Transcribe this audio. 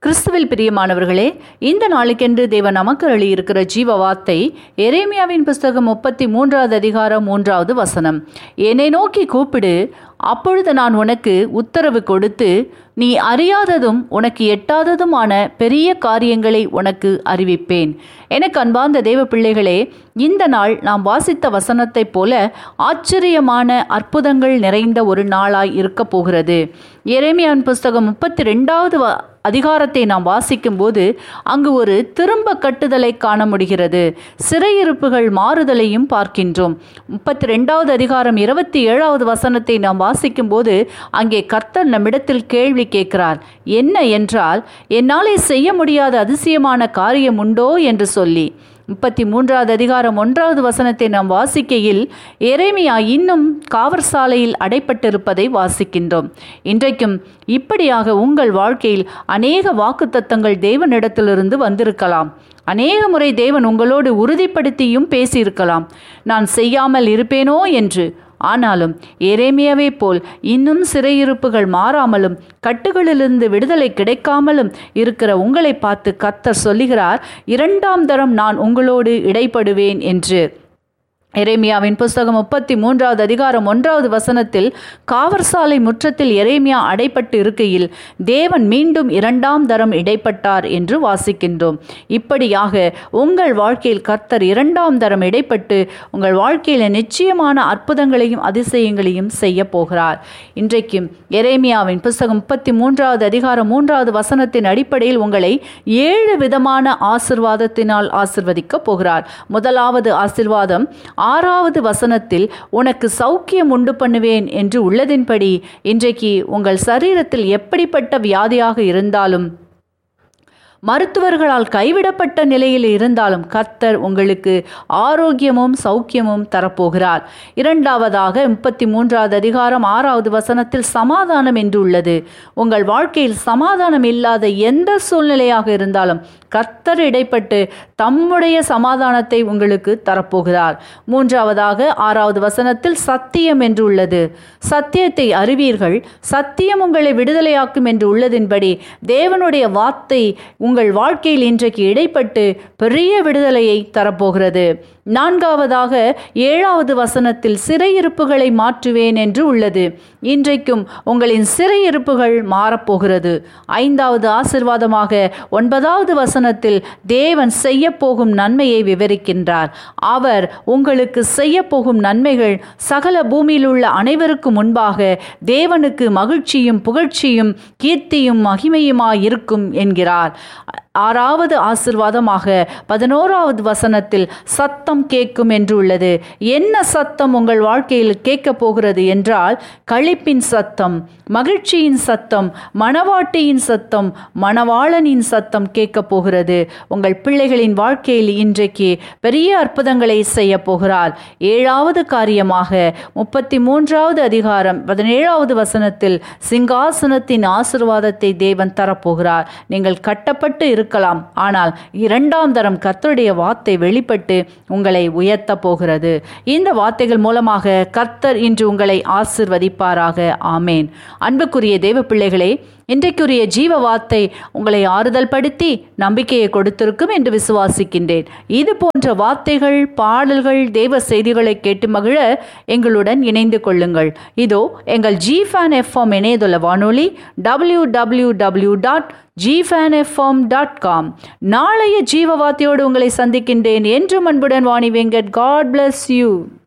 கிறிஸ்துவில் பிரியமானவர்களே இந்த நாளுக்கென்று தேவன் நமக்கு அளியிருக்கிற ஜீவ வார்த்தை எரேமியாவின் புஸ்தகம் முப்பத்தி மூன்றாவது அதிகாரம் மூன்றாவது வசனம் என்னை நோக்கி கூப்பிடு அப்பொழுது நான் உனக்கு உத்தரவு கொடுத்து நீ அறியாததும் உனக்கு எட்டாததுமான பெரிய காரியங்களை உனக்கு அறிவிப்பேன் எனக்கு அன்பார்ந்த தேவ பிள்ளைகளே இந்த நாள் நாம் வாசித்த வசனத்தைப் போல ஆச்சரியமான அற்புதங்கள் நிறைந்த ஒரு நாளாய் இருக்கப் போகிறது எரேமியான் புஸ்தகம் முப்பத்தி ரெண்டாவது வ அதிகாரத்தை நாம் வாசிக்கும்போது அங்கு ஒரு திரும்ப கட்டுதலை காண முடிகிறது சிறையிருப்புகள் மாறுதலையும் பார்க்கின்றோம் முப்பத்தி ரெண்டாவது அதிகாரம் இருபத்தி ஏழாவது வசனத்தை நாம் வாசிக்கும்போது அங்கே கர்த்தர் நம்மிடத்தில் கேள்வி கேட்கிறார் என்ன என்றால் என்னாலே செய்ய முடியாத அதிசயமான காரியம் உண்டோ என்று சொல்லி முப்பத்தி மூன்றாவது அதிகாரம் ஒன்றாவது வசனத்தை நாம் வாசிக்கையில் எரேமியா இன்னும் காவற் சாலையில் அடைப்பட்டிருப்பதை வாசிக்கின்றோம் இன்றைக்கும் இப்படியாக உங்கள் வாழ்க்கையில் அநேக வாக்குத்தத்தங்கள் தேவனிடத்திலிருந்து வந்திருக்கலாம் அநேக முறை தேவன் உங்களோடு உறுதிப்படுத்தியும் பேசியிருக்கலாம் நான் செய்யாமல் இருப்பேனோ என்று ஆனாலும் எரேமியாவை போல் இன்னும் சிறையிருப்புகள் மாறாமலும் கட்டுகளிலிருந்து விடுதலை கிடைக்காமலும் இருக்கிற உங்களை பார்த்து கத்தர் சொல்லுகிறார் இரண்டாம் தரம் நான் உங்களோடு இடைப்படுவேன் என்று எரேமியாவின் புஸ்தகம் முப்பத்தி மூன்றாவது அதிகாரம் ஒன்றாவது வசனத்தில் காவற்சாலை முற்றத்தில் எரேமியா அடைப்பட்டு இருக்கையில் தேவன் மீண்டும் இரண்டாம் தரம் இடைப்பட்டார் என்று வாசிக்கின்றோம் இப்படியாக உங்கள் வாழ்க்கையில் கர்த்தர் இரண்டாம் தரம் இடைப்பட்டு உங்கள் வாழ்க்கையில் நிச்சயமான அற்புதங்களையும் அதிசயங்களையும் செய்ய போகிறார் இன்றைக்கும் எரேமியாவின் புஸ்தகம் முப்பத்தி மூன்றாவது அதிகாரம் மூன்றாவது வசனத்தின் அடிப்படையில் உங்களை ஏழு விதமான ஆசிர்வாதத்தினால் ஆசிர்வதிக்கப் போகிறார் முதலாவது ஆசிர்வாதம் ஆறாவது வசனத்தில் உனக்கு சௌக்கியம் உண்டு பண்ணுவேன் என்று உள்ளதின்படி இன்றைக்கு உங்கள் சரீரத்தில் எப்படிப்பட்ட வியாதியாக இருந்தாலும் மருத்துவர்களால் கைவிடப்பட்ட நிலையில் இருந்தாலும் கர்த்தர் உங்களுக்கு ஆரோக்கியமும் சௌக்கியமும் தரப்போகிறார் இரண்டாவதாக முப்பத்தி மூன்றாவது அதிகாரம் ஆறாவது வசனத்தில் சமாதானம் என்று உள்ளது உங்கள் வாழ்க்கையில் சமாதானம் இல்லாத எந்த சூழ்நிலையாக இருந்தாலும் கர்த்தர் இடைப்பட்டு தம்முடைய சமாதானத்தை உங்களுக்கு தரப்போகிறார் மூன்றாவதாக ஆறாவது வசனத்தில் சத்தியம் என்று உள்ளது சத்தியத்தை அறிவீர்கள் சத்தியம் உங்களை விடுதலையாக்கும் என்று உள்ளதின்படி தேவனுடைய வார்த்தை உங்கள் வாழ்க்கையில் இன்றைக்கு இடைப்பட்டு பெரிய விடுதலையை தரப்போகிறது நான்காவதாக ஏழாவது வசனத்தில் சிறையிருப்புகளை மாற்றுவேன் என்று உள்ளது இன்றைக்கும் உங்களின் சிறையிருப்புகள் மாறப்போகிறது ஐந்தாவது ஆசிர்வாதமாக ஒன்பதாவது வசனத்தில் தேவன் செய்ய போகும் நன்மையை விவரிக்கின்றார் அவர் உங்களுக்கு செய்ய போகும் நன்மைகள் சகல பூமியில் உள்ள அனைவருக்கும் முன்பாக தேவனுக்கு மகிழ்ச்சியும் புகழ்ச்சியும் கீர்த்தியும் மகிமையுமாயிருக்கும் என்கிறார் ஆறாவது ஆசிர்வாதமாக பதினோராவது வசனத்தில் சத்தம் கேட்கும் என்று உள்ளது என்ன சத்தம் உங்கள் வாழ்க்கையில் கேட்கப் போகிறது என்றால் களிப்பின் சத்தம் மகிழ்ச்சியின் சத்தம் மணவாட்டியின் சத்தம் மணவாளனின் சத்தம் கேட்கப் போகிறது உங்கள் பிள்ளைகளின் வாழ்க்கையில் இன்றைக்கு பெரிய அற்புதங்களை செய்ய போகிறார் ஏழாவது காரியமாக முப்பத்தி மூன்றாவது அதிகாரம் பதினேழாவது வசனத்தில் சிங்காசனத்தின் ஆசிர்வாதத்தை தேவன் தரப்போகிறார் நீங்கள் கட்டப்பட்டு இருக்கலாம் ஆனால் இரண்டாம் தரம் கர்த்தருடைய வார்த்தை வெளிப்பட்டு உங்களை உயர்த்த போகிறது இந்த வார்த்தைகள் மூலமாக கர்த்தர் இன்று உங்களை ஆசிர்வதிப்பாராக ஆமேன் அன்புக்குரிய தேவ பிள்ளைகளே இன்றைக்குரிய ஜீவ வார்த்தை உங்களை ஆறுதல் படுத்தி நம்பிக்கையை கொடுத்திருக்கும் என்று விசுவாசிக்கின்றேன் இது போன்ற வார்த்தைகள் பாடல்கள் தேவ செய்திகளை கேட்டு மகிழ எங்களுடன் இணைந்து கொள்ளுங்கள் இதோ எங்கள் ஜி ஃபேன் எஃப்எம் இணையதள வானொலி W W W dot Gfan FM dot com நாளைய ஜீவ வார்த்தையோடு உங்களை சந்திக்கின்றேன் என்றும் அன்புடன் Vani Venkat God bless you